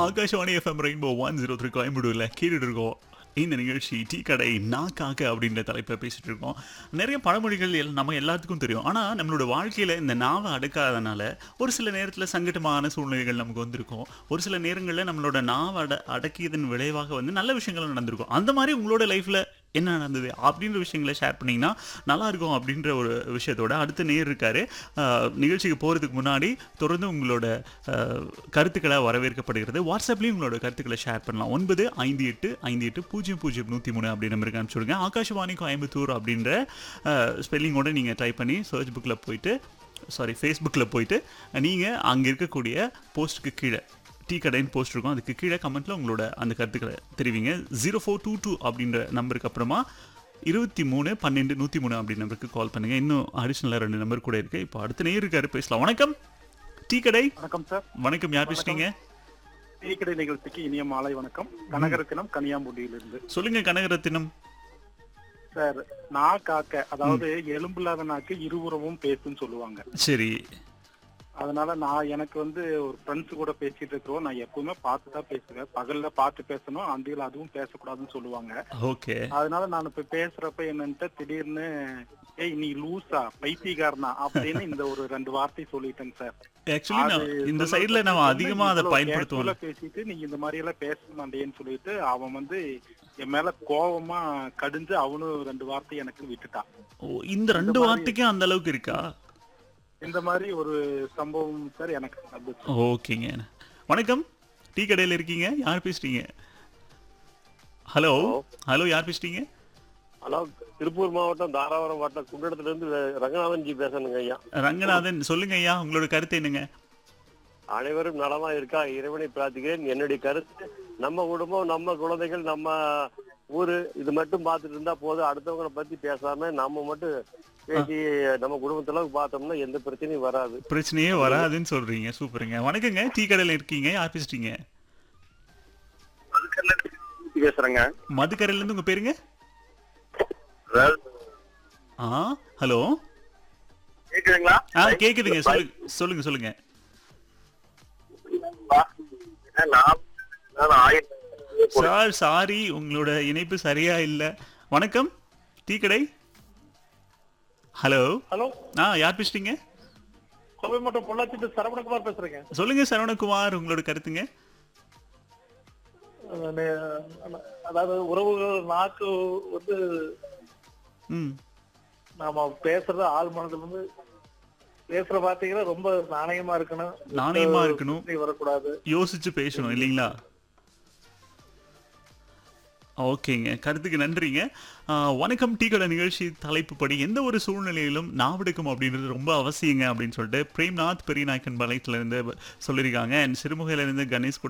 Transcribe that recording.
Akashvani FM rainbow one zero three கோயம்புடூர்ல கேட்டுட்டு இருக்கோம் இந்த நிகழ்ச்சி டீ கடை நாக்காக்க அப்படின்ற தலைப்பில் பேசிட்டு இருக்கோம் நிறைய பழமொழிகள் எல்- நம்ம எல்லாத்துக்கும் தெரியும் ஆனால் நம்மளோட வாழ்க்கையில் இந்த நாவை அடக்காதனால ஒரு சில நேரத்தில் சங்கடமான சூழ்நிலைகள் நமக்கு வந்திருக்கும் ஒரு சில நேரங்களில் நம்மளோட நாவை அட அடக்கியதன் விளைவாக வந்து நல்ல விஷயங்கள் நடந்திருக்கும் அந்த மாதிரி உங்களோட லைஃப்பில் என்ன நடந்தது அப்படின்ற விஷயங்களை ஷேர் பண்ணிங்கன்னா நல்லா இருக்கும் அப்படின்ற ஒரு விஷயத்தோட அடுத்த நேர் இருக்காரு ஆஹ், நிகழ்ச்சிக்கு போகிறதுக்கு முன்னாடி தொடர்ந்து உங்களோட ஆஹ், கருத்துக்களை வரவேற்கப்படுகிறது வாட்ஸ்அப்லேயும் உங்களோட கருத்துக்களை ஷேர் பண்ணலாம் ஒன்பது ஐந்து எட்டு ஐந்து எட்டு பூஜ்ஜியம் பூஜ்ஜியம் நூற்றி மூணு அப்படி நம்பருக்கு அனுப்பிச்சுடுங்க ஆகாஷவாணி கோயம்புத்தூர் அப்படின்ற ஸ்பெல்லிங்கோட நீங்கள் டைப் பண்ணி சர்ச் புக்கில் போயிட்டு சாரி ஃபேஸ்புக்கில் போயிட்டு நீங்கள் அங்கே இருக்கக்கூடிய போஸ்ட்டுக்கு கீழே டீ கடைன்னு போஸ்ட் இருக்கும் அதுக்கு கீழே கமெண்ட்டில் உங்களோட அந்த கருத்துக்களை தெரிவிங்க ஜீரோ ஃபோர் டூ டூ அப்படின்ற நம்பருக்கு அப்புறமா இருபத்தி மூணு பன்னெண்டு நூற்றி மூணு அப்படி நம்பருக்கு கால் பண்ணுங்க இன்னும் அடிஷ்னலாக ரெண்டு நம்பர் கூட இருக்கு இப்போ அடுத்த நேர் இருக்காரு பேசலாம் வணக்கம் டீ கடை வணக்கம் சார் வணக்கம் யார் பேசுறீங்க டீக்கடை நிகழ்ச்சிக்கு இனிய மாலை வணக்கம் கனகரத்தினம் கனியாம்புடியிலிருந்து சொல்லுங்க கனகரத்தினம் சார் நா காக்க அதாவது எலும்பில்லாத நாக்கு இருபுறமும் பேசுன்னு சொல்லுவாங்க சரி அதனால நான் எனக்கு வந்து ஒரு ஃப்ரெண்ட்ஸ் கூட பேசிட்டு இருக்கிறோம் நான் எப்பவுமே பார்த்து தான் பேசுவேன் பகல்ல பார்த்து பேசணும் அந்தியில் அதுவும் பேசக்கூடாதுன்னு சொல்லுவாங்க ஓகே அதனால நான் இப்ப பேசுறப்ப என்னன்ட்டு திடீர்னு ஏய் நீ லூசா பைத்தியக்காரனா அப்படின்னு இந்த ஒரு ரெண்டு வார்த்தை சொல்லிட்டேன் சார் ஆக்சுவலி நான் அது இந்த சொல்ல- சைடில் நம்ம சொன்ன அதிகமாக அதை இவ்வளவு பயன்படுத்துவோம் casual ஆ பேசிட்டு நீங்க இந்த மாதிரி எல்லாம் பேச மாட்டேன்னு சொல்லிட்டு அவன் வந்து என் மேல கோவமா கடிஞ்சு அவனும் ரெண்டு வார்த்தை எனக்கு விட்டுட்டான் ஓ, இந்த ரெண்டு வார்த்தைக்கும் அந்த அளவுக்கு இருக்கா இந்த மாதிரி ஒரு சம்பவம் சார் எனக்கு நடந்துச்சு ஓகேங்க வணக்கம் டீ கடையில் இருக்கீங்க யார் பேசுறீங்க ஹலோ ஹலோ யார் பேசுறீங்க ஹலோ திருப்பூர் மாவட்டம் தாராபுரம் வட்டம் குண்டடத்துல இருந்து ரங்கநாதன் ஜி பேசணுங்க ஐயா ரங்கநாதன் சொல்லுங்க ஐயா உங்களோட கருத்து என்னங்க அனைவரும் நலமா இருக்கா இறைவனை பிரார்த்திக்கிறேன் என்னுடைய கருத்து நம்ம குடும்பம் நம்ம குழந்தைகள் நம்ம ஊரு இது மட்டும் பார்த்துட்டு இருந்தா போதும் அடுத்தவங்களை பத்தி பேசாம நம்ம மட்டும் பேசி நம்ம குடும்பத்துல பார்த்தோம்னா எந்த பிரச்சனையும் வராது பிரச்சனையே வராதுன்னு சொல்றீங்க சூப்பருங்க வணக்கங்க டீ கடையில் இருக்கீங்க யார் பேசுறீங்க பேசுறேங்க மதுக்கரையில இருந்து உங்க பேருங்க ஆ ஹலோ கேக்குதுங்களா ஆ கேக்குதுங்க சொல்லுங்க சொல்லுங்க சொல்லுங்க சார் சாரி உங்களோட இணைப்பு சரியா இல்ல வணக்கம் டீ கடை ஹலோ ஹலோ ஆ யார் பேசுறீங்க கோவை மட்டும் பொள்ளாச்சி சரவணகுமார் பேசுறேங்க சொல்லுங்க சரவணகுமார் உங்களோட கருத்துங்க அதாவது உறவுகள் நாக்கு வந்து ம் நாம பேசுறது ஆள் மனதுல இருந்து பேசுற வார்த்தைகளை ரொம்ப நாணயமா இருக்கணும் நாணயமா இருக்கணும் வரக்கூடாது யோசிச்சு பேசணும் இல்லைங்களா ஓகேங்க கருத்துக்கு நன்றிங்க ஆ, வணக்கம் டீ கடை நிகழ்ச்சி தலைப்பு படி எந்த ஒரு சூழ்நிலையிலும் நாவெடுக்கும் அப்படின்றது ரொம்ப அவசியங்க அப்படின்னு சொல்லிட்டு பிரேம்நாத் பெரியநாயக்கன் பாளையத்துல இருந்து சொல்லியிருக்காங்க அண்ட் சிறுமுகையில இருந்து கணேஷ் கூட